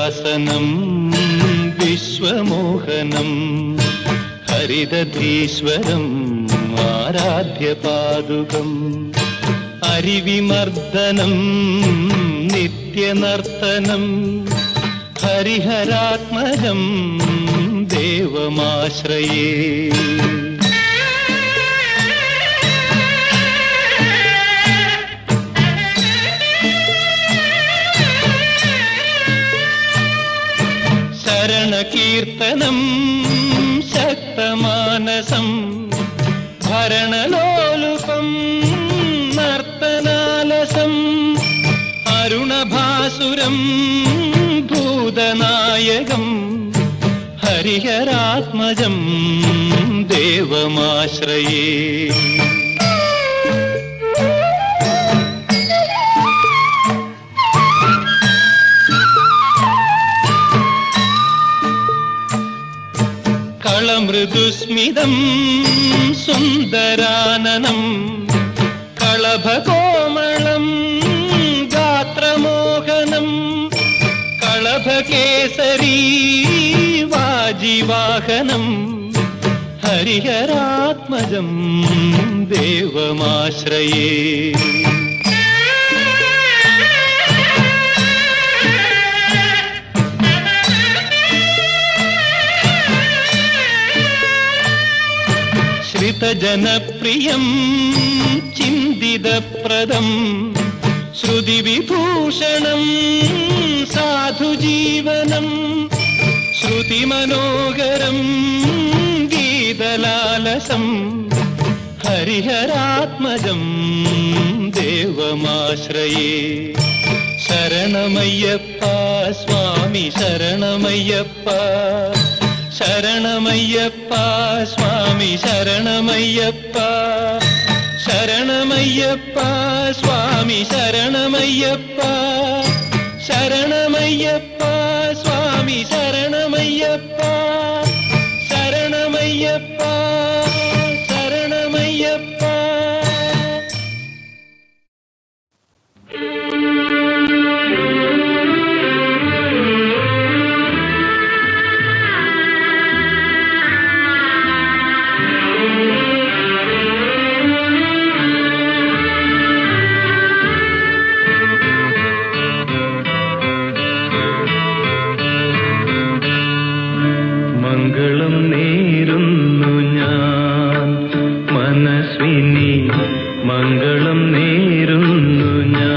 ഹരിദാസനം വിശ്വമോഹനം ഹരിദധീശ്വരം ആരാധ്യപാദുകം അരിവിമർദ്ദനം നിത്യനർത്തനം ഹരിഹരാത്മജം ദേവമാശ്രയേ ശരണകീർത്തനം ശക്തമാനസം ഭരണലോലുപം നർത്തനാലസം അരുണഭാസുരം ഭൂതനായകം ഹരിഹരാത്മജം ദേവമാശ്രയേ കളമൃദുസ്മിതം സുന്ദരാനനം കളഭകോമളം ഗാത്രമോഹനം കളഭകേസരീ വാജിവാഹനം ഹരിഹരാത്മജം ദേവമാശ്രയേ ശ്രിതജനപ്രിയം ചിന്തിതപ്രദം ശ്രുതിവിഭൂഷണം സാധുജീവനം ശ്രുതിമനോഹരം ഗീതലാലസം ഹരിഹരാത്മജം ദേവമാശ്രയേ ശരണമയ്യപ്പ സ്വാമി ശരണമയ്യപ്പ ശരണമയ്യപ്പ സ്വാമി ശരണമയ്യപ്പ ശരണമയ്യപ്പ സ്വാമി ശരണമയ്യപ്പ ശരണമയ്യപ്പ സ്വാമി ശരണമയ്യപ്പ ശരണമയ്യപ്പ ശരണമയ്യപ്പ മംഗളം നേരുന്നു ഞാൻ മനസ്വിനി മംഗളം നേരുന്നു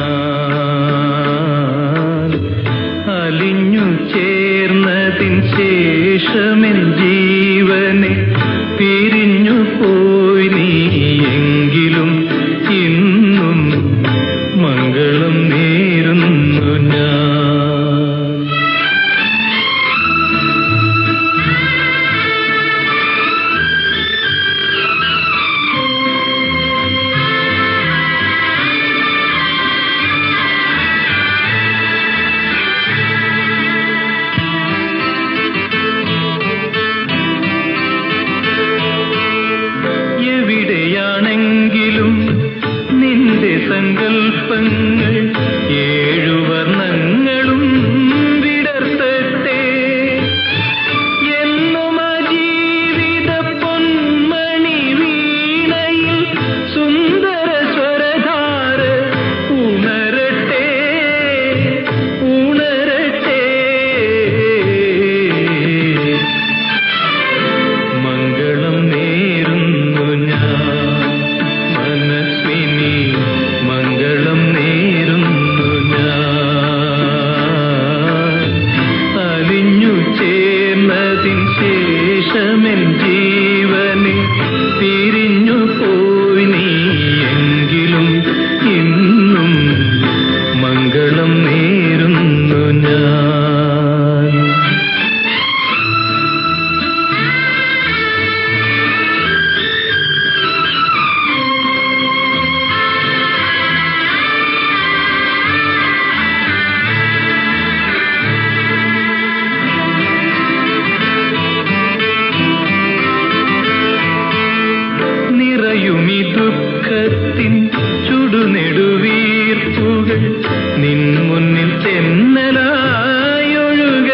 ഞാൻ അലിഞ്ഞു ചേർന്നതിൻ ശേഷമെൻ ജീവനെ പിരിഞ്ഞു പോയി നീ എങ്കിലും ഇന്നും മംഗളം നേരുന്നു ഞാൻ എവിടെയാണെങ്കിലും നിന്റെ സങ്കൽപ്പങ്ങൾ ഏഴു വർണ്ണങ്ങളും വിടർത്തട്ടെ എന്നും ആ ജീവിത പൊന്മണി വീണയിൽ സുന്ദര സ്വരധാര ഉണരട്ടെ ഉണരട്ടെ മംഗളം നേരുന്നു ഞാൻ മനസ്വിനി മംഗളം നേരുന്നു ഞാൻ അലിഞ്ഞു ചേർന്നതിൻ ശേഷമെൻ ജീവനെ പിരിഞ്ഞു പോയി നീ എങ്കിലും ഇന്നും മംഗളം നേരുന്നു ഞാൻ നിറയുമി ദുഃഖത്തിൻ ചുടുനെടുവീർപ്പുകൾ നിൻ മുന്നിൽ തെന്നലായൊഴുക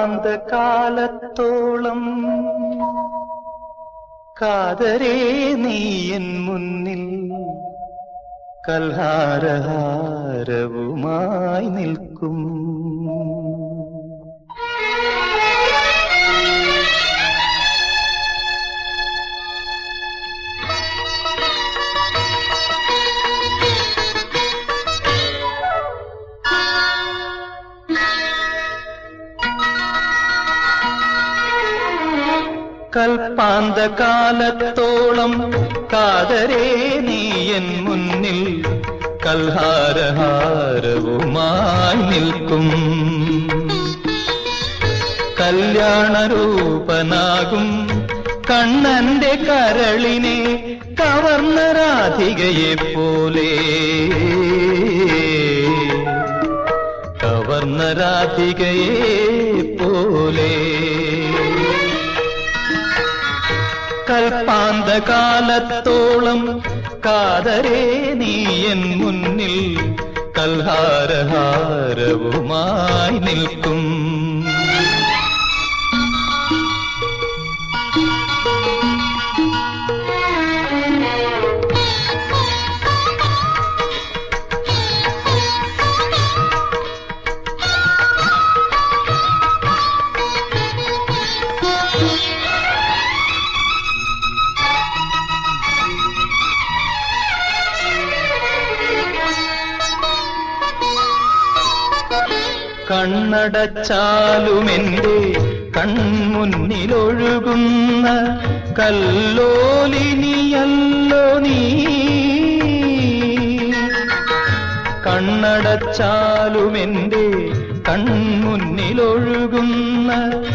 കൽപ്പാന്ത കാലത്തോളം കാതരേ നീയൻ മുന്നിൽ കൽഹാരഹാരവുമായി നിൽക്കും കൽപ്പാന്ത കാലത്തോളം കാതരേ നീയൻ മുന്നിൽ കൽഹാരഹാരവുമായി നിൽക്കും കല്യാണരൂപനാകും കണ്ണന്റെ കരളിനെ കവർന്ന രാധികയെ പോലെ കവർന്ന രാധികയെ പോലെ കൽപ്പാന്ത കാലത്തോളം കാതരേ നീയൻ മുന്നിൽ കൽഹാരഹാരവുമായി നിൽക്കും കണ്ണടച്ചാലുമെന്റെ കൺമുന്നിലൊഴുകുന്ന കല്ലോലിനിയല്ലോ നീ കണ്ണടച്ചാലുമെന്റെ കൺമുന്നിലൊഴുകുന്ന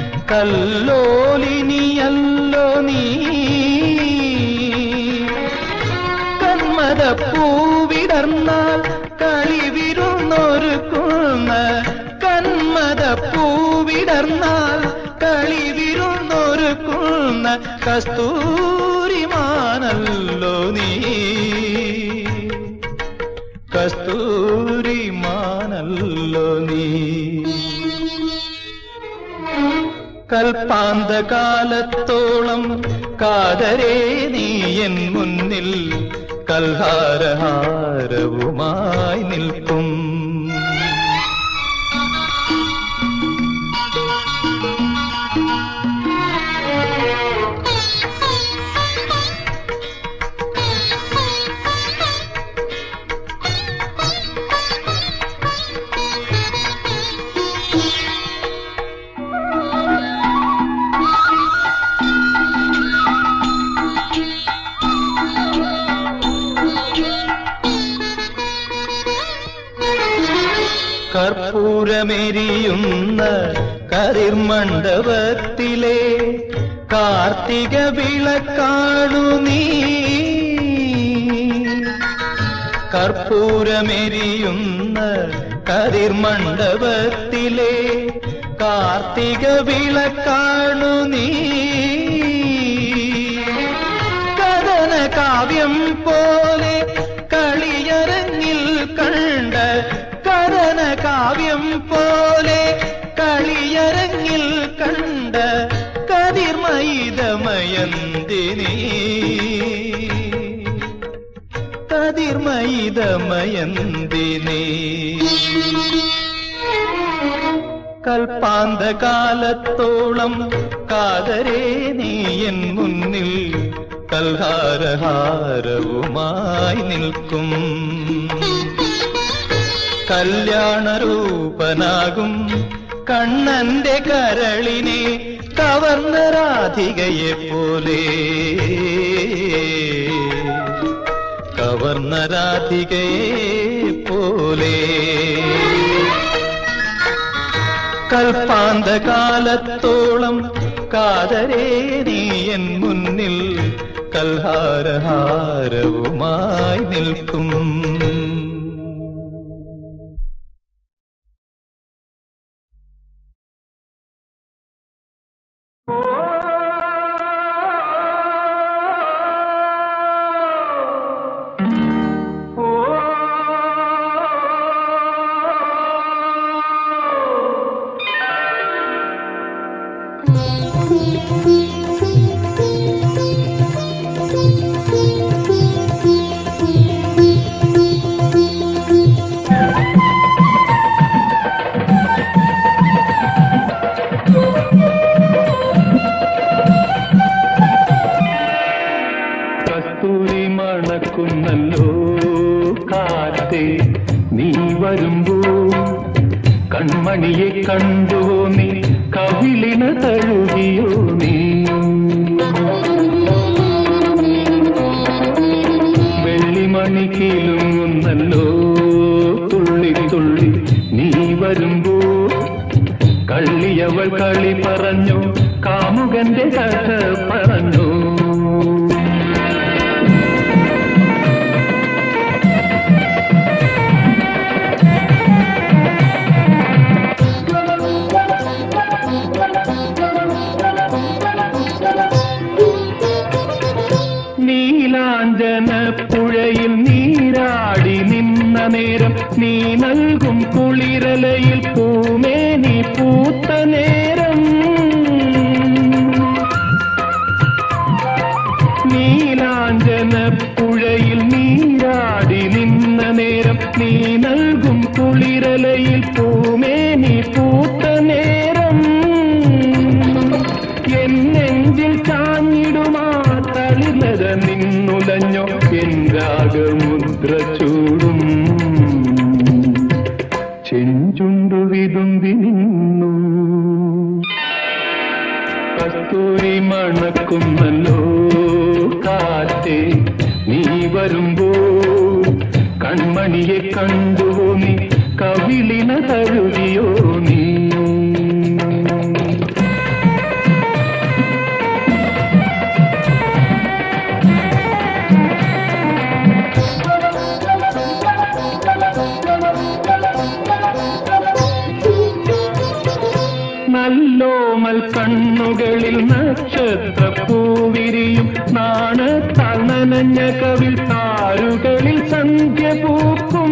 കല്ലോലിനിയല്ലോ നീ കന്മദപ്പൂവിടർന്നാൽ കളിവിരുന്നൊരുക്കുന്ന കന്മദപ്പൂവിടർന്നാൽ കളിവിരുന്നൊരുക്കുന്ന കസ്തൂരിമാനല്ലോ നീ കസ്തൂരിമാനല്ലോ നീ കൽപ്പാന്ത കാലത്തോളം കാതരേ നീയൻ മുന്നിൽ കൽഹാരഹാരവുമായി നിൽക്കും കർപ്പൂരമെരിയുന്ന കരിർമണ്ഡപത്തിലെ കാർത്തിക വിളക്കാണു നീ കർപ്പൂരമെരിയുന്ന കരിർമണ്ഡപത്തിലെ കാർത്തിക വിളക്കാണു നീ കഥന കാവ്യം പോലെ കളിയരങ്ങിൽ കണ്ട കഥന കാവ്യം പോലെ കളിയരങ്ങിൽ കണ്ട കതിർമയിതമയന്തിനീ കതിർമയിതമയന്തിനീ കൽപ്പാന്ത കാലത്തോളം കാതരേ നീയൻ മുന്നിൽ കൽഹാരഹാരവുമായി നിൽക്കും കല്യാണരൂപനാകും കണ്ണന്റെ കരളിനെ കവർന്ന രാധികയെ പോലെ കവർന്ന രാധികയെ പോലെ കൽപ്പാന്ത കാലത്തോളം കാതരേ നീയൻ മുന്നിൽ കൽഹാരഹാരവുമായി നിൽക്കും മണക്കുന്നല്ലോ കാറ്റേ നീ വരുമ്പോ കൺമണിയെ കണ്ടുവോ നീ കവിളിന തഴുകിയോ നീ വെള്ളിമണി കീലുങ്ങുന്നല്ലോ തുള്ളി തുള്ളി നീ വരുമ്പോ കള്ളിയവൾ കളി പറഞ്ഞു കാമുകന്റെ കഥ പറഞ്ഞു നീലാഞ്ജന പുഴയിൽ നീരാടി നിന്ന നേരം നീ നൽകും കുളിരലയിൽ പൂമേ നീ പൂത്ത നേരം നീലാഞ്ജന പുഴയിൽ നീരാടി നിന്ന നേരം നീ നൽകും കുളിരലയിൽ പൂമേ നീ പൂത്ത നേരം എൻ നെഞ്ചിൽ ചാഞ്ഞിടുമാ തളിലത നിന്നുലഞ്ഞോ എൻ രാഗമുദ്ര ചൂടും ചെഞ്ചുണ്ടു വിതുമ്പി നിന്നു കസ്തൂരി മണക്കുന്നല്ലോ കാറ്റേ നീ വരുമ്പോ കൺമണിയെ കണ്ടുവോ നീ കവിളിന തഴുകിയോ നീ നല്ലോമൽ കണ്ണുകളിൽ നക്ഷത്ര പൂവിരിയും നാണത്താൽ നനഞ്ഞ കവിൽ താരുകളിൽ സന്ധ്യ പൂക്കും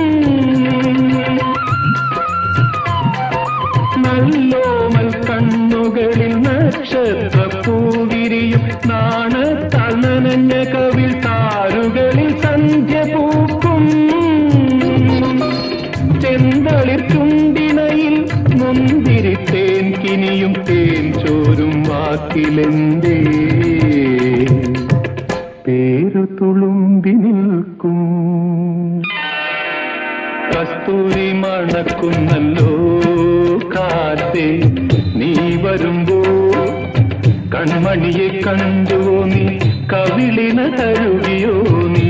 നല്ലോമൽ കണ്ണുകളിൽ നക്ഷത്ര പൂവിരിയും നാണത്താൽ നനഞ്ഞ കവിൽ താരുകളിൽ സന്ധ്യ പൂക്കും ചെന്തളിർ ചുണ്ടിനയിൽ മുന്തിരി തേൻ കിനിയും തേൻ ചോരും വാക്കിലെന്തേ പേരു തുളുമ്പി നിൽക്കും കസ്തൂരി മണക്കുന്നല്ലോ കാറ്റേ നീ വരുമ്പോ കൺമണിയെ കണ്ടുവോ നീ കവിളിന തഴുകിയോ നീ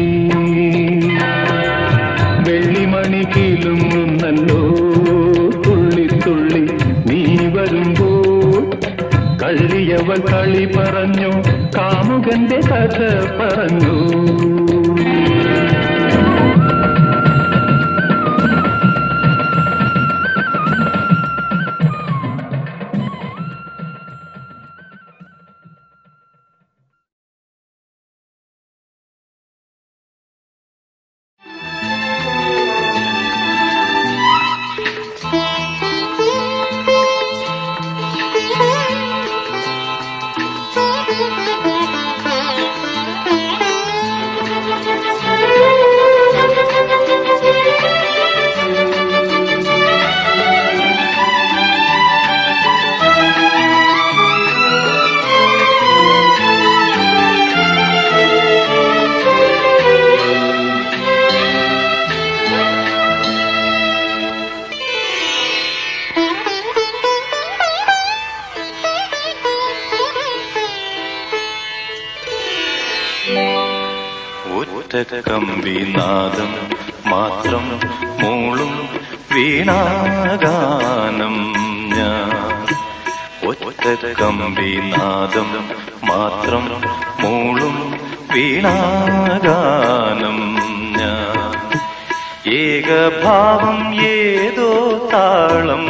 വെള്ളിമണി കീലുങ്ങുന്നല്ലോ തുള്ളി തുള്ളി നീ വരുമ്പോ കള്ളിയവൾ കളി പറഞ്ഞു കാമുകന്റെ കഥ പറഞ്ഞു ഒറ്റക്കമ്പിനാദം മാത്രം മൂളും വീണാഗാനം ഞാൻ ഒറ്റക്കമ്പിനാദം മാത്രം മൂളും വീണാഗാനം ഞാൻ ഏകഭാവം ഏതോ താളം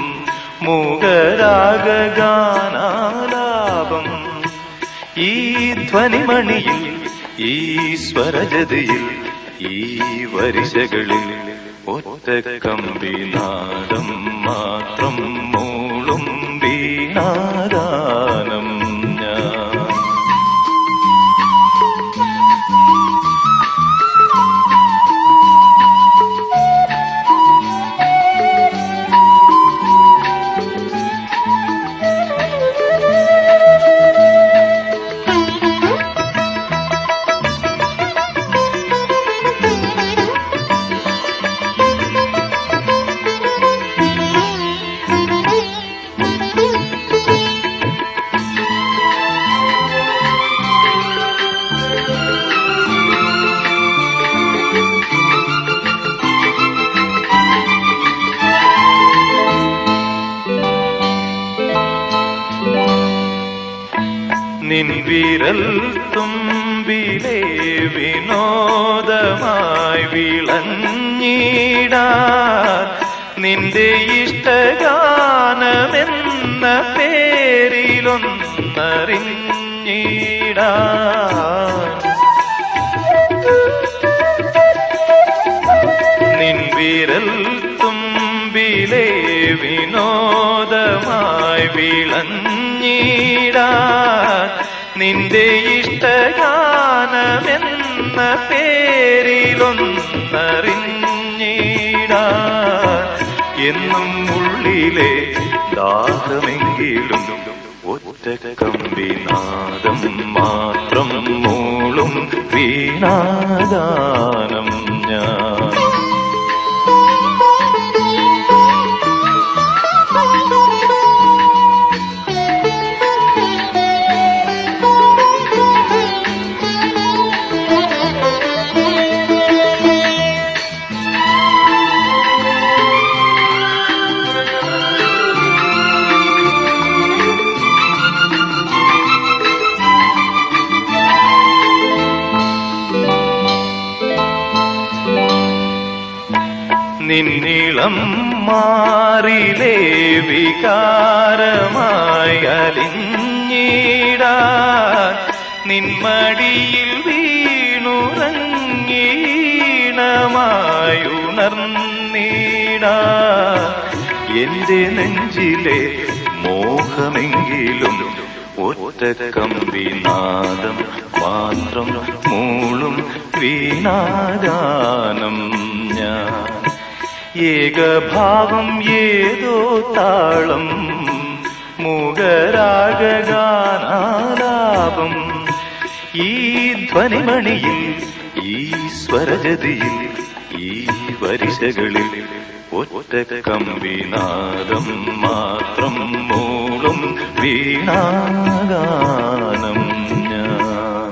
മൂകരാഗാനാലാപം ഈ ധ്വനിമണിയിൽ ഈ സ്വരജതിയിൽ ഈ വരിശകളിൽ ഒറ്റ കമ്പിനാദം മാത്രം മൂളും വീണാഗാനം ഞാൻ Thank you. നിൻ വിരൽ തുമ്പിലെ വിനോദമായി വിളഞ്ഞിടാ നിന്റെ ഇഷ്ടഗാനമെന്ന പേരിലൊന്നറിഞ്ഞിടാ നിൻ വിരൽ തുമ്പിലെ വിനോദമായി വിളഞ്ഞിടാ നിന്റെ ഇഷ്ടഗാനമെന്ന പേരിലൊന്നറിഞ്ഞിടാ എന്നും ഉള്ളിലെ ദാഹമെങ്കിലും ഒറ്റ കമ്പിനാദം മാത്രം മൂളും വീണാഗാനം ഞാൻ നിന്നിളം മാറിലേ വികാരമായി അലിഞ്ഞിടാ നിന്മടിയിൽ വീണുറങ്ങീണമായുണർന്നിടാ എന്റെ നെഞ്ചിലെ മോഹമെങ്കിലും ഒറ്റ കമ്പിനാദം മാത്രം മൂളും വീണാഗാനം ഞാൻ ഏകഭാവം ഏതോ താളം മുഖരാഗാനാലാപം ഈ ധ്വനിമണിയിൽ ഈ സ്വരജതിയിൽ ഈ വരിശകളിൽ ഒറ്റ കമ്പിനാദം മാത്രം മൂളും വീണാഗാനം ഞാൻ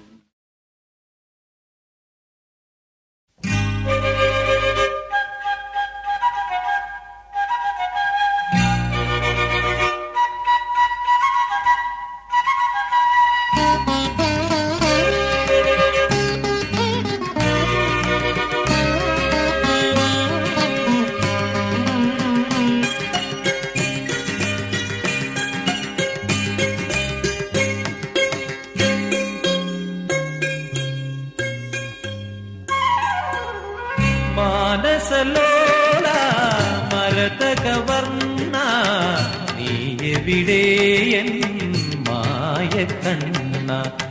മാനസലോല മരതകവർണ്ണ നീ എവിടെയൻ മായ കണ്ണ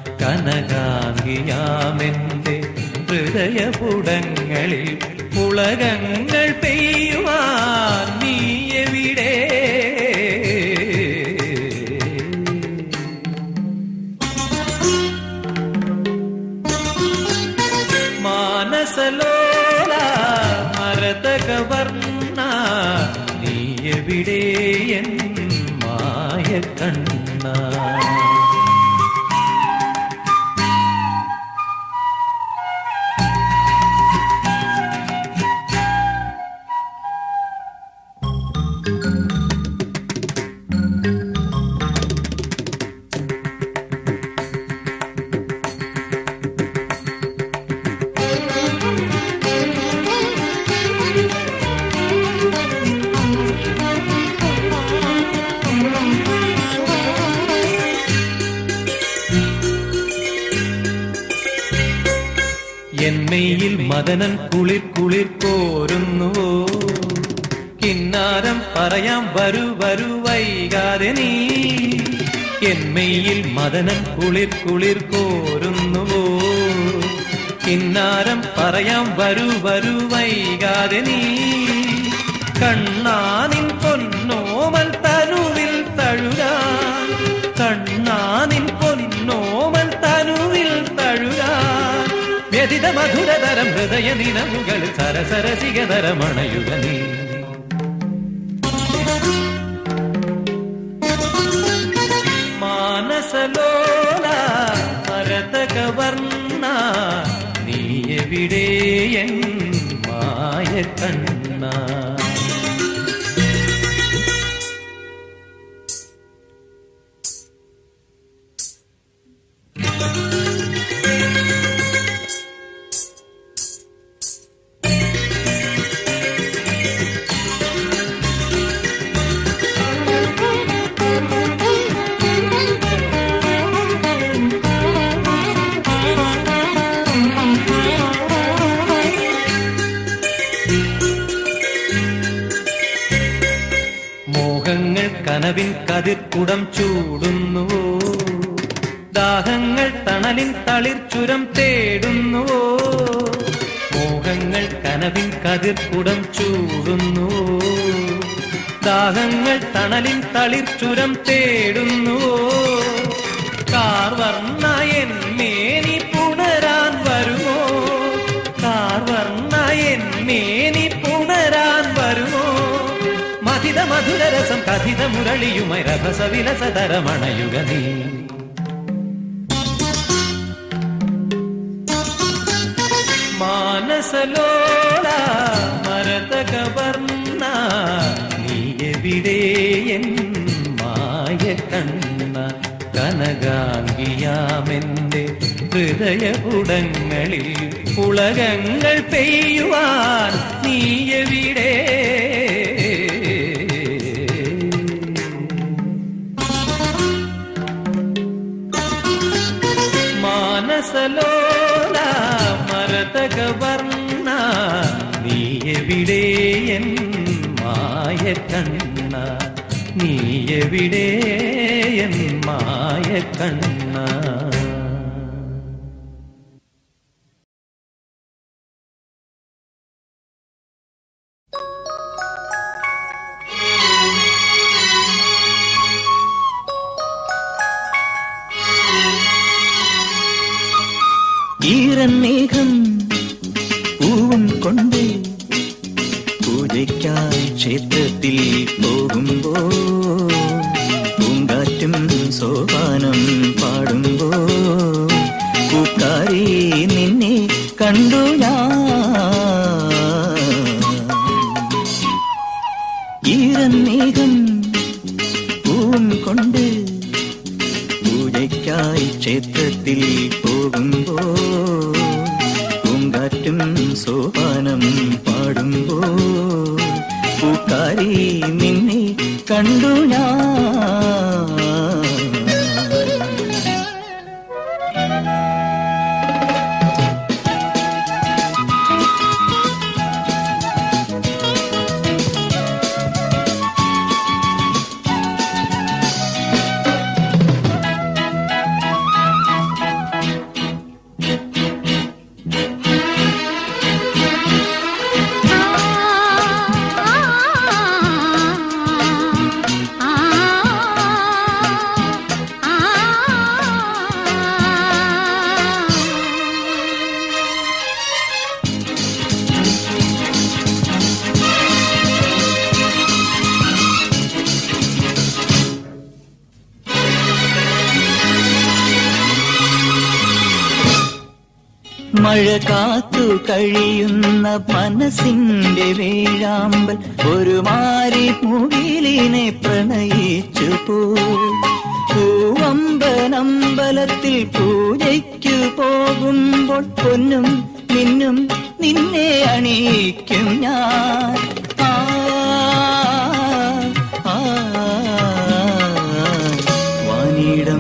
കനകാംഗിയാമെന്റെ ഹൃദയപുടങ്ങളിൽ പുളകങ്ങൾ പെയ്യുവാൻ നീ എവിടെ മാനസലോല മരതകവർണ്ണ നീ എവിടെയൻ മായ കണ്ണ എന്നെയിൽ മദനൻ കുളിർ കുളിർ കോരുന്നുവോ കിന്നാരം പറയാം വരൂ വരൂ വൈകാതെ നീ എന്മയിൽ മദനൻ കുളിർ കുളിർ കോരുന്നുവോ കിന്നാരം പറയാം വരൂ വരൂ വൈകാതെ നീ കണ്ണാനിൻ പൊന്നോമൽ തനുവിൽ തഴുകാൻ കണ്ണാനിൻ പൊന്നോമൽ തനുവിൽ തഴുകാൻ വ്യതിത മധുരതരം ഹൃദയ നിലവുകളിൽ സരസരസികതരമണയുക നീ മാനസലോല മരതകവർണ്ണ നീ എവിടെയൻ മായ കണ്ണ മോഹങ്ങൾ കനവിൻ കതിർക്കുടം ചൂടുന്നുവോ ദാഹങ്ങൾ തണലിൻ തളിർച്ചുരം തേടുന്നുവോ മോഹങ്ങൾ കനവിൻ കതിർക്കുടം ചൂടുന്നുവോ ദാഹങ്ങൾ തണലിൻ തളിർച്ചുരം തേടുന്നുവോ കാർവർണ്ണ എന്നേനി പുണരാൻ വരുമോ കാർവർണ്ണ എന്നേനി പുണരാൻ വരുമോ മതിത മധുരരസം കഥിത മുരളിയുമായി രഭസ വിലസതരമണയുക നീ മാനസലോള മരതകവർണ്ണ നീ എവിടെ എൻ മായ കണ്ണ കനകാംഗിയാമെന്റെ ഹൃദയപുടങ്ങളിൽ പുളകങ്ങൾ പെയ്യുവാൻ നീ എവിടെ മാനസലോല മരതകവർണ്ണ നീ എവിടെ എൻ മായ കണ്ണ നീ എവിടെ എൻ മായ കണ്ണ ഈറന്നേകം പൂവും കൊണ്ട് പൂജയ്ക്കായി ക്ഷേത്രത്തിൽ പോകുമ്പോ പൂങ്കാറ്റും സോപാനം പാടുമ്പോ പൂക്കാരി നിന്നെ കണ്ടു ഞാൻ ഈറന്നേകം പൂവും കൊണ്ട് പൂജയ്ക്കായി ക്ഷേത്രത്തിൽ പോകുമ്പോ പൂങ്കാറ്റും സോപാനം പാടുമ്പോ പൂക്കാരി നിന്നെ കണ്ടു ഞാൻ മഴ കാത്തു കഴിയുന്ന മനസ്സിന്റെ വേഴാമ്പൽ ഒരു മാരി മുകിലിനെ പ്രണയിച്ചു പോയി പൂവമ്പനമ്പലത്തിൽ പൂജയ്ക്കു പോകുമ്പോൾ പൊന്നും നിന്നും നിന്നെ അണിയിക്കും ഞാൻ ആ, ആ, വാനിടം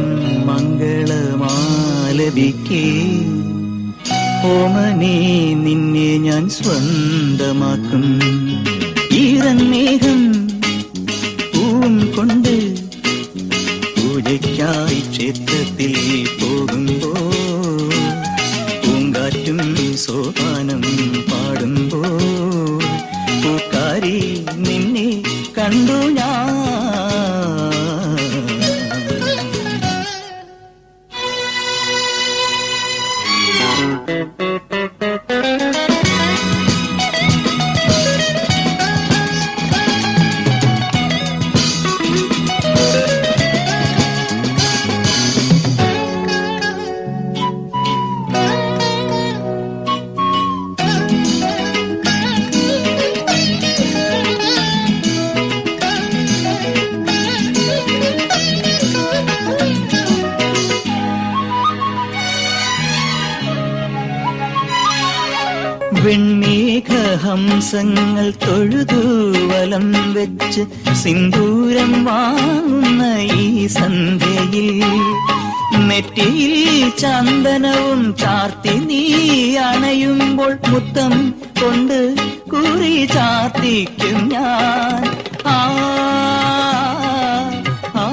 മംഗളമാലപിക്കേ ഓമനേ നിന്നെ ഞാൻ സ്വന്തമാക്കും ഈറന്നേഹം പൂവും കൊണ്ട് പൂജയ്ക്കായി ക്ഷേത്രത്തിൽ പോകുമ്പോ പൂങ്കാറ്റും സോപാനം പാടുമ്പോ പൂക്കാരി നിന്നെ കണ്ടു ഞാൻ വെണ്ണീഘഹംസങ്ങൾ തൊഴുതു വലം വെച്ച് സിന്ദൂരം വാങ്ങുന്ന ഈ സന്ധ്യയിൽ നെറ്റിയിൽ ചന്ദനവും ചാർത്തി നീ അണയുമ്പോൾ മുത്തം കൊണ്ട് കുറി ചാർത്തിക്കും ഞാൻ ആ ആ,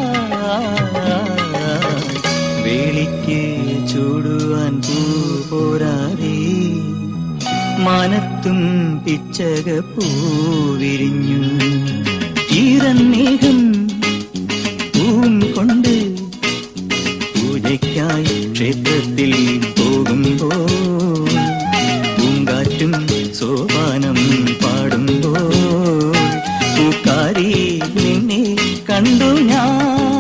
വേളിക്ക് ചൂടുവാൻ പൂ പോരാതെ മാനത്തും പിച്ചക പൂവിരിഞ്ഞു ഈറന്നേഹം പൂവും കൊണ്ട് പൂജയ്ക്കായി ക്ഷേത്രത്തിൽ പോകുമ്പോൾ പൂങ്കാറ്റും സോപാനം പാടുമ്പോൾ പൂക്കാരി നിന്നെ കണ്ടു ഞാൻ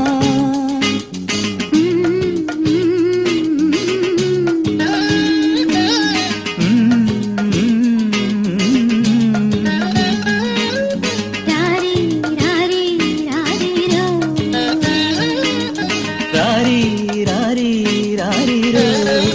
രാരി രാരി രാരിരോ രാരി രാരി രാരിരോ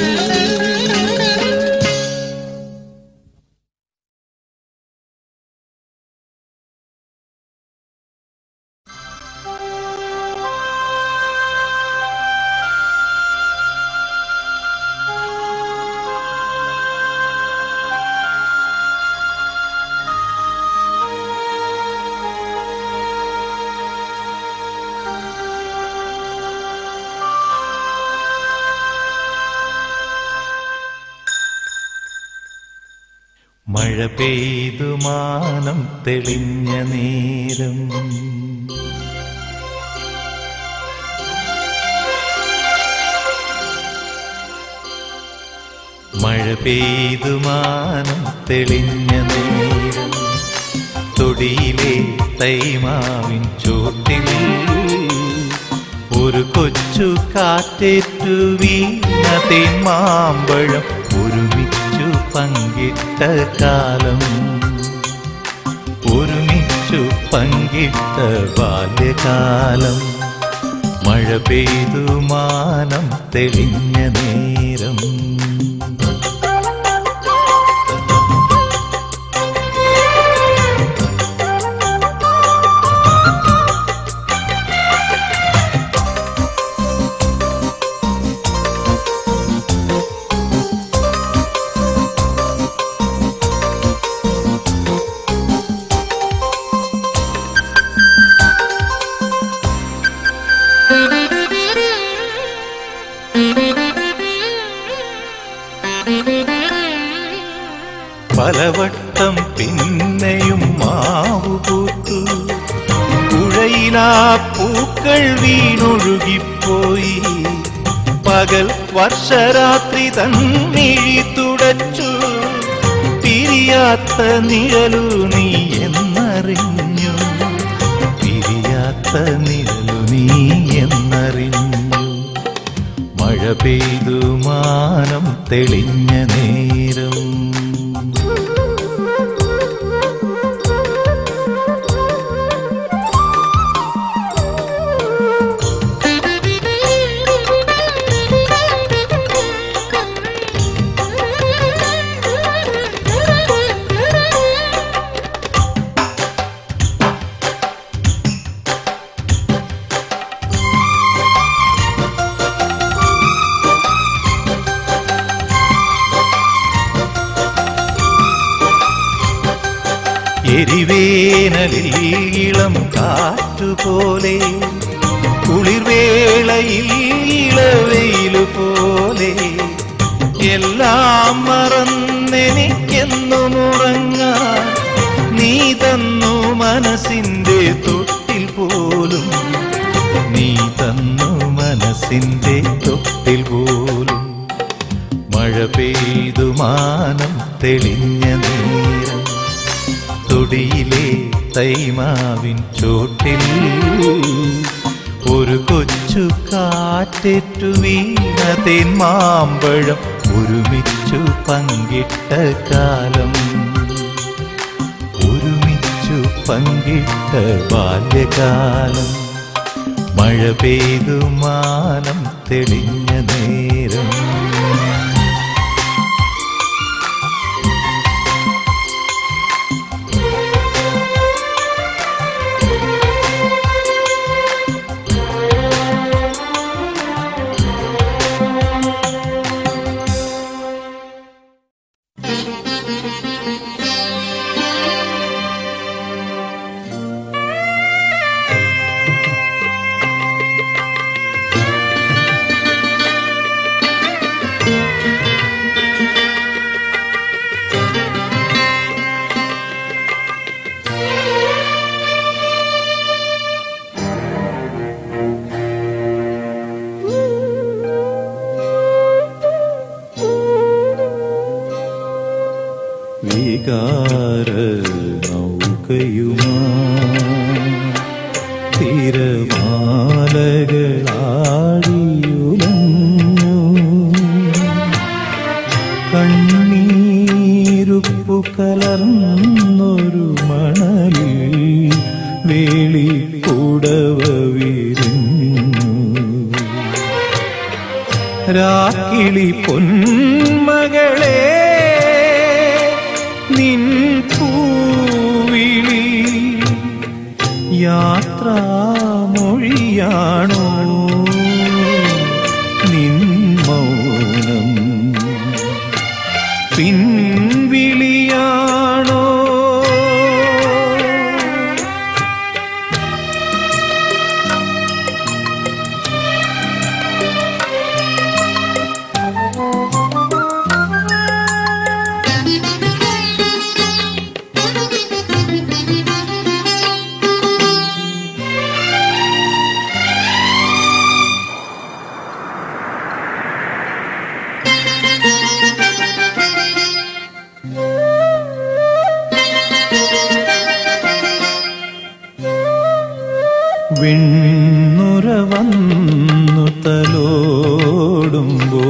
മഴ പെയ്തു മാനം തെളിഞ്ഞ നേരം മഴ പെയ്തു മാനം തെളിഞ്ഞ നേരം തൊടിയിലെ തൈമാവിൻ ചോട്ടിൽ ഒരു കൊച്ചു കാറ്റേറ്റു വീണ തേന്മാമ്പഴം ഒരുമിച്ചു പങ്കിട്ട കാലം ഒരുമിച്ചു പങ്കിട്ട ബാല്യകാലം മഴ പെയ്തു മാനം തെളിഞ്ഞ നേരം പലവട്ടം പിന്നെയും മാവു പൂത്തു പുഴയിലാ പൂക്കൾ വീണൊഴുകിപ്പോയി പകൽ വർഷരാത്രി തന്നിഴി തുടച്ചു പിരിയാത്ത നിഴലു നീ എന്നറിഞ്ഞു പിരിയാത്ത നിഴലു നീ എന്നറിഞ്ഞു മഴ പെയ്തു മാനം തെളിഞ്ഞ നേരം എരിവേനലിൽ ഇളം കാറ്റുപോലെ കുളിർവേളയിൽ ഇളവെയിലു പോലെ എല്ലാം മറന്നെനിക്കെന്നും ഉറങ്ങാൻ നീ തന്നു മനസ്സിന്റെ തൊട്ടിൽ പോലും നീ തന്നു മനസ്സിന്റെ തൊട്ടിൽ പോലും മഴ പെയ്തു മാനം തെളിഞ്ഞ നേരം തൊടിയിലെ തൈമാവിൻ ചോട്ടിൽ ഒരു കൊച്ചു കാറ്റേറ്റു വീണ തേന്മാമ്പഴം ഒരുമിച്ചു പങ്കിട്ട കാലം ഒരുമിച്ചു പങ്കിട്ട ബാല്യകാലം മഴ പെയ്തു മാനം തെളിഞ്ഞ നേരം വികാര നൗകയുമാ തിരമാലകളാടിയുലഞ്ഞു കണ്ണീരുപ്പു കലർന്നൊരു മണലിൽ വേളി കൂടവ വിരിഞ്ഞു രാക്കിളി പൊന്മകളെ നിൻ പൂവിളി യാത്രാമൊഴിയാണോ നിൻ മൗനം പിൻവിളിയാണോ വിണ്ണുര വന്നു തലോടുമ്പോ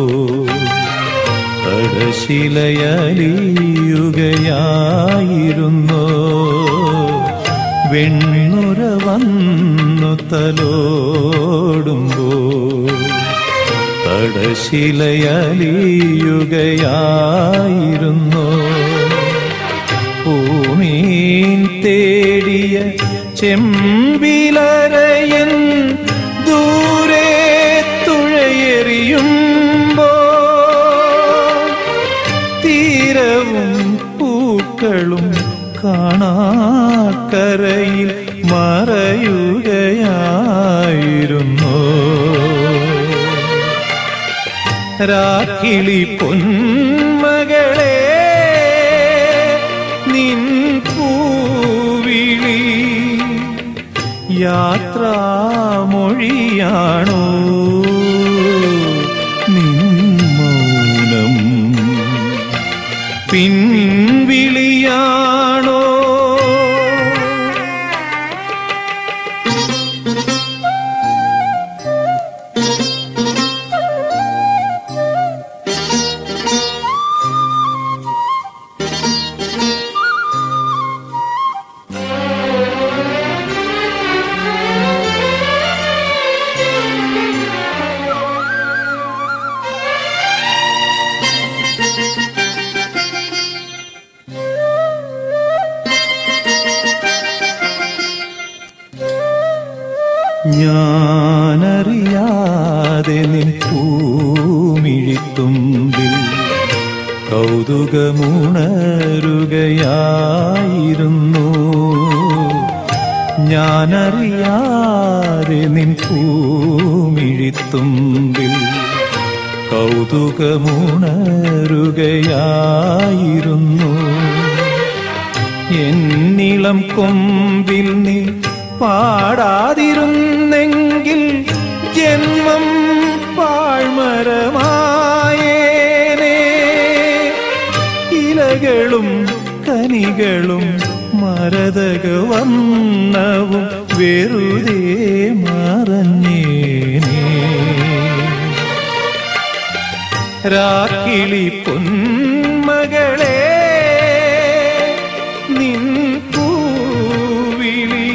തടശിലയലിയുകയായിരുന്നു വെണ്ണുര വന്നു തലോടുമ്പോ തടശിലയലിയുകയായിരുന്നു ഭൂമീൻ തേടിയ ചെമ്പിലരയൻ ദൂരെ തുഴയെറിയുമ്പോ തീരവും പൂക്കളും കാണാക്കരയിൽ മറയുകയായിരുന്നു രാക്കിളി പൊന്മകളെ നിൻ പൂവിളി യാത്രാമൊഴിയാണോ നിൻ മൗനം പിൻവിളിയാണോ ഞാനറിയാതെ നിൻ പൂമിഴിത്തുമ്പിൽ കൗതുകമുണരുകയായിരുന്നു ഞാനറിയാതെ നിൻ പൂമിഴിത്തുമ്പിൽ കൗതുകമുണരുകയായിരുന്നു എന്നിളം കൊമ്പിൽ നീ പാടാതിരുന്നെങ്കിൽ ജന്മം പാഴ്മരമായേനേ ഇലകളും കനികളും മരതക വർണ്ണവും വെറുതെ മറഞ്ഞേനേ രാക്കിളി പൊന്മകളെ നിൻ പൂവിളി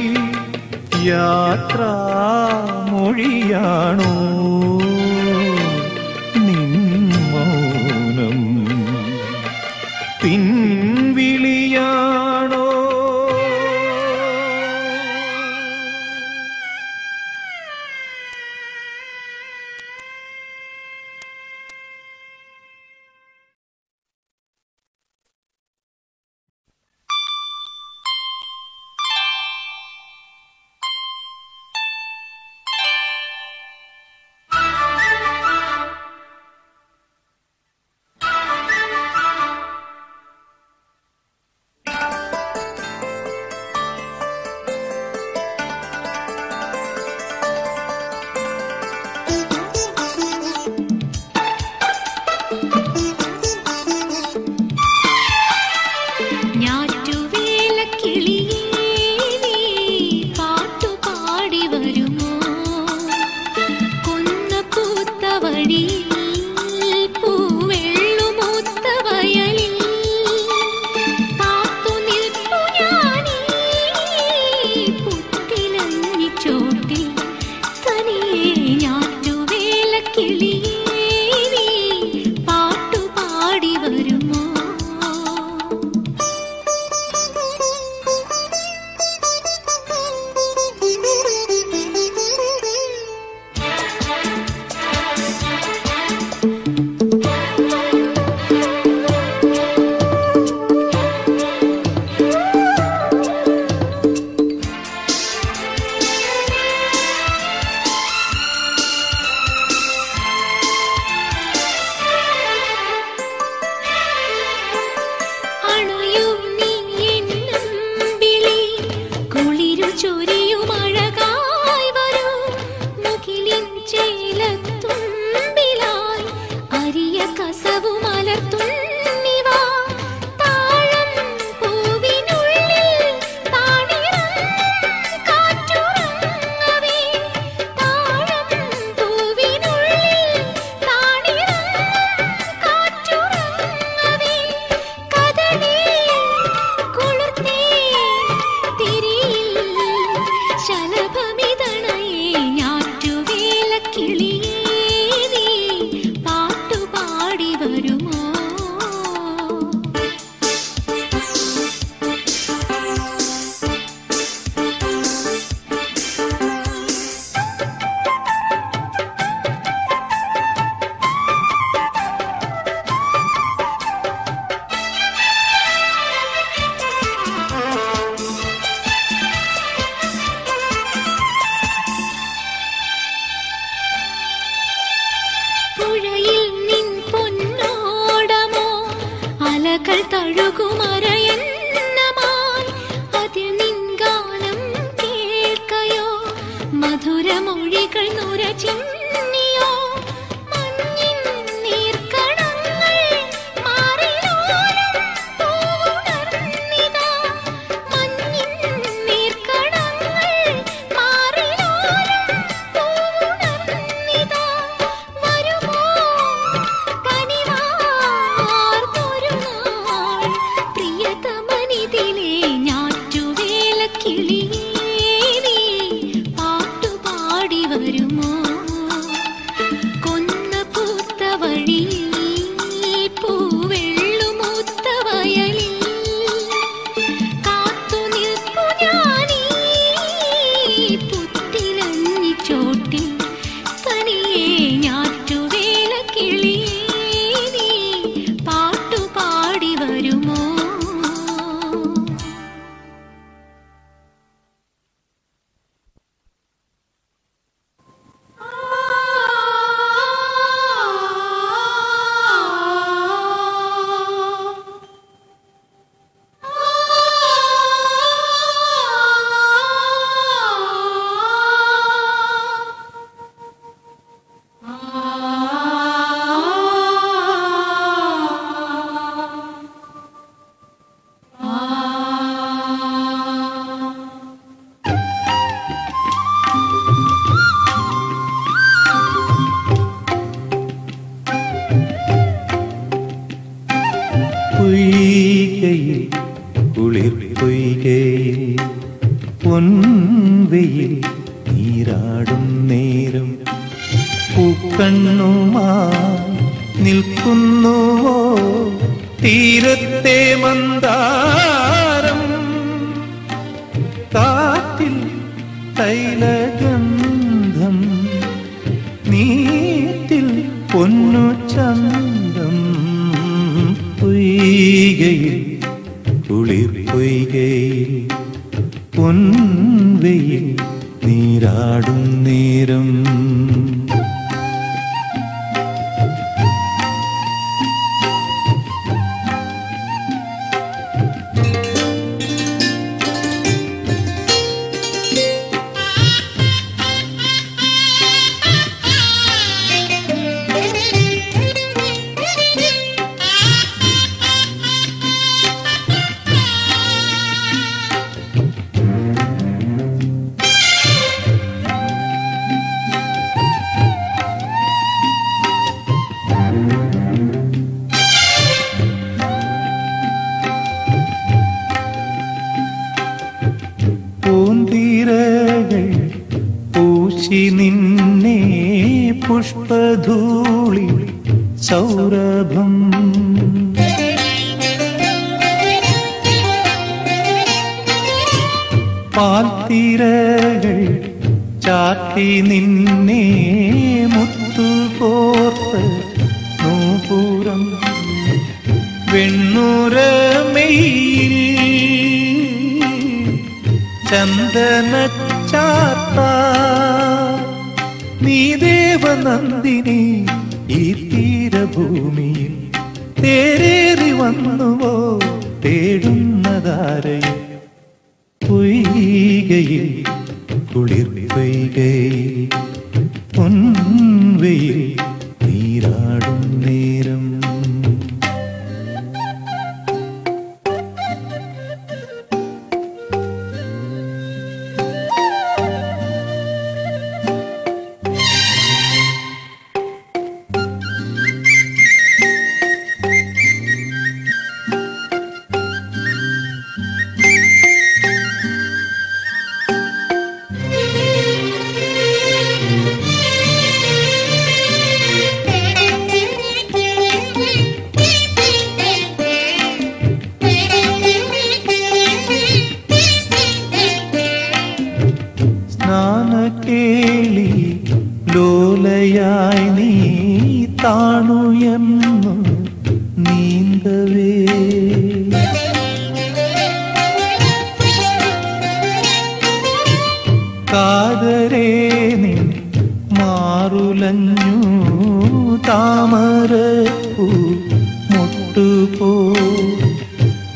യാത്രാമൊഴിയാണോ നിൻ മൗനം പിൻവിളിയാണോ തഴുകുമറയെന്നമായി അതിൽ നിൻഗാനം കേൾക്കയോ മധുരമൊഴികൾ നുര ചിന്നിയോ മഞ്ഞിൻ നീർക്കണങ്ങൾ മാറിലോലം പൂവുണർന്നിതാ മഞ്ഞിൻ നീർക്കണങ്ങൾ മാറിലോലം പൂവുണർന്നിതാ വരുമോ കനിവാർന്നൊരു നാൾ പ്രിയതമനിതിലെ ഞാറ്റുവേല കിളിയേ നീ പാട്ടുപാടി വരുമോ കൊന്ന പൂത്ത വഴിയിൽ പൂവെള്ളുമൂത്ത വയലിൽ കാത്തു നിൽപ്പു ഞാനീ പുത്തിലഞ്ഞി ചോട്ടിൽ തനിയെ ഞാറ്റുവേല കിളിയേ നീ പാട്ടുപാടി വരുമോ പൊയ്കയിൽ കുളിർ പൊയ്കയിൽ പൊൻവെയിൽ നീരാടും നേരം പൂക്കണ്ണുമായി നിൽക്കുന്നുവോ തീരത്തെ മന്ദാരം കാറ്റിൽ തൈലഗന്ധം നീറ്റിൽ പൊന്നു ചന്തം പൊയ്കയിൽ കുളിർ പൊയ്കയിൽ പൊൻവെയിൽ നീരാടും നേരം പൂന്തിരകൾ പൂശി നിന്നെ പുഷ്പധൂളി സൗരഭം പാൽത്തിരകൾ ചാത്തി നിന്നെ മുത്തുകോർത്ത് നൂപുരം വെണ്ണുരമയിൽ ചന്ദന ചാത്ത നീ ദേവനന്ദിനി ഈ തീരഭൂമിയിൽ തേരേറി വന്നുവോ തേടുന്നതാരയും പൊയ്കയിൽ കുളിർ പൊയ്കയിൽ പൊൻവെയിൽ നീരാടും നേരം ആ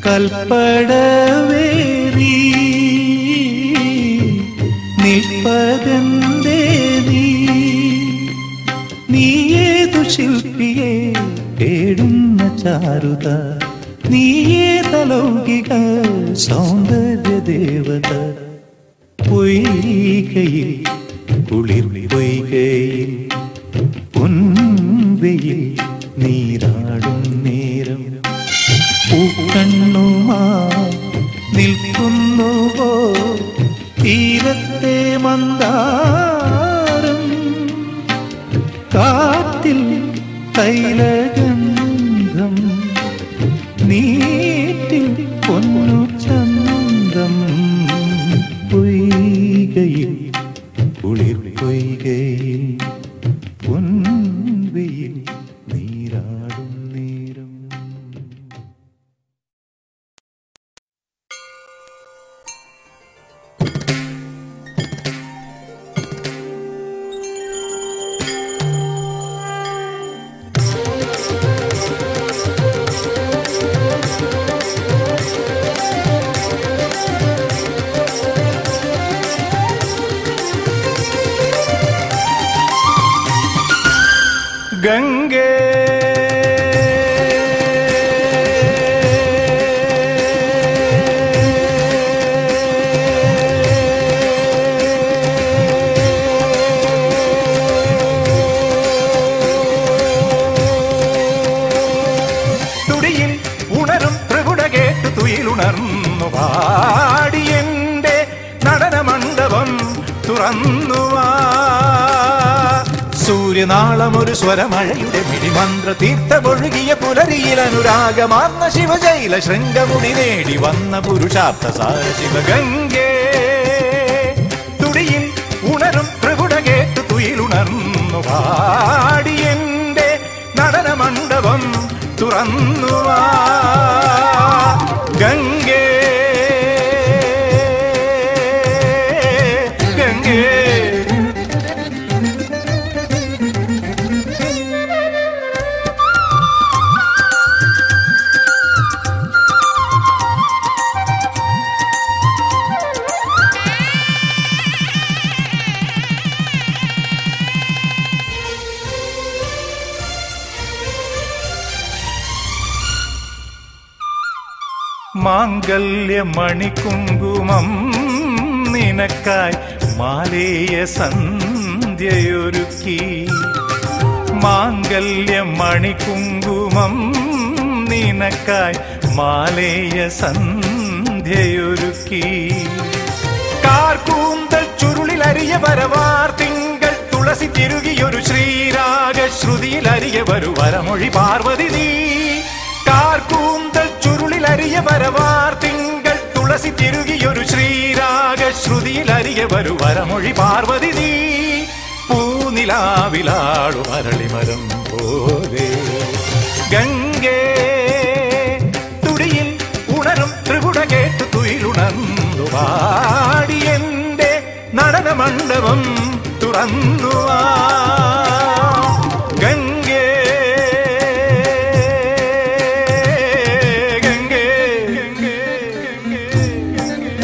കൽപ്പടവേറി നിൽപ്പതെന്തേ നീ നീയേതു ശില്പിയെ കേടുന്ന ചാരുത നീയേതലൗകിക സൗന്ദര്യ ദേവത പൊയ്കയിൽ കുളിർ പൊയ്കയിൽ പൊൻവെയിൽ നീരാടും നേരം പൂക്കണ്ണുമാ നിൽക്കുന്നുവോ തീരത്തെ മന്ദാരം കാറ്റിൽ തൈലഗന്ധം നീറ്റിൽ പൊന്നു ചന്തം പൊയ്കയിൽ കുളിർ പൊയ്കയിൽ പൊൻവെയിൽ നീരാടും നേരം ഗംഗേ തുടിയിൽ ഉണരും ത്രിപുട കേട്ട് തുയിലുണർന്നു പാടിയെന്റെ നടനമണ്ഡപം തുറന്നുവാ സൂര്യനാളം ഒരു സ്വരമഴയുടെ മിഴിമന്ത്ര തീർത്ഥമൊഴുകിയ പുലരിയിൽ അനുരാഗമാർന്ന ശിവജൈല ശൃംഗമുടി നേടി വന്ന പുരുഷാർത്ഥ സാര ശിവഗംഗേ തുടിയിൽ ഉണരും ത്രിപുട കേട്ട് തുയിലുണർന്നു പാടിയെന്റെ നടനമണ്ഡപം തുറന്നുവാ ഗംഗേ ഗംഗേ മാംഗല്യമണികുങ്കുമം നിനക്കായി മാലേയ സന്ധ്യയൊരുക്കി മാംഗല്യമണികുങ്കുമം നിനക്കായി മാലേയ സന്ധ്യയൊരുക്കി കാർക്കൂന്തൽ ചുരുളിൽ അരിയ വരവാർ തിങ്കൾ തുളസി തിരുകിയൊരു ശ്രീരാഗ ശ്രുതിയിൽ അരിയ വരു വരമൊഴി പാർവതി നീ കാർക്കൂന്തൽ ചുരുളിൽ അരിയ വരവാർ തിങ്കൾ തുളസി തിരുകിയൊരു ശ്രീരാഗ ശ്രുതിയിൽ അരിയ വരു വരമൊഴി പാർവതി നീ പൂനിലാവിലാളു അരളിമരം പോലെ ഗംഗേ തുടിയിൽ ഉണരും ത്രിപുട കേട്ട് തുയിലുണർന്നു പാടിയെന്റെ നടനമണ്ഡപം തുറന്നുവാ ഗംഗേ ഗംഗേ ഗംഗേ ഗംഗേ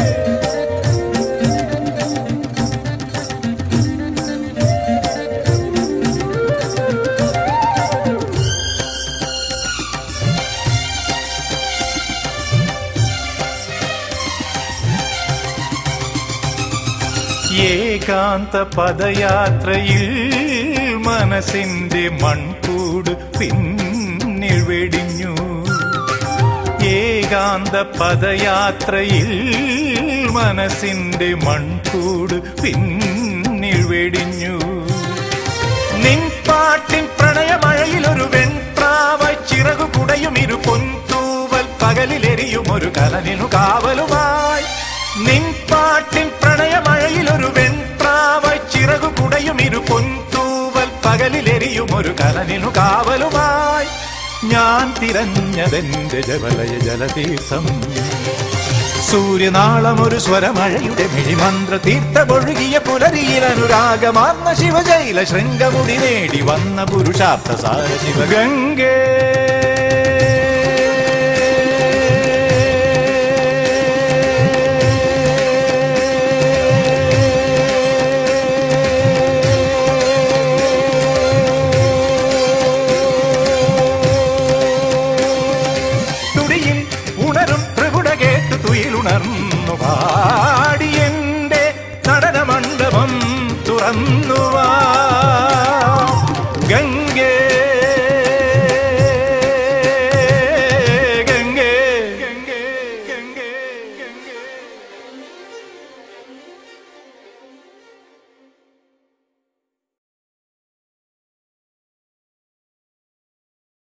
ഏകാന്ത പദയാത്രയിൽ മനസ്സിന്റെ മൺകൂട് പിന്നിൽ വെടിഞ്ഞു ഏകാന്ത പദയാത്രയിൽ മനസ്സിന്റെ മൺകൂട് പിന്നിൽ വെടിഞ്ഞു നിൻ പാട്ടിൻ പ്രണയമഴയിൽ ഒരു വെൺപ്രാവായി ചിറകു കുടയും ഇരു പൊൻതൂവൽ പകലിലെരിയും ഒരു കലനിനു കാവലുമായി നിൻ പാട്ടിൻ പ്രണയമഴയിൽ ഒരു വെൺപ്രാവായി ചിറകു കുടയും ഇരു പൊൻതൂവൽ പകലിലെരിയും ഒരു കലനിനു കാവലുമായി ഞാൻ തിരഞ്ഞതെന്റെ ജവലയ ജലതീർത്ഥം സൂര്യനാളം ഒരു സ്വരമഴയുടെ മിഴിമന്ത്ര തീർത്ഥമൊഴുകിയ പുലരിയിൽ അനുരാഗമാർന്ന ശിവജൈല ശൃംഗമുടി നേടി വന്ന പുരുഷാർത്ഥ സാര ശിവഗംഗേ സംഗമം തുറന്നുവാ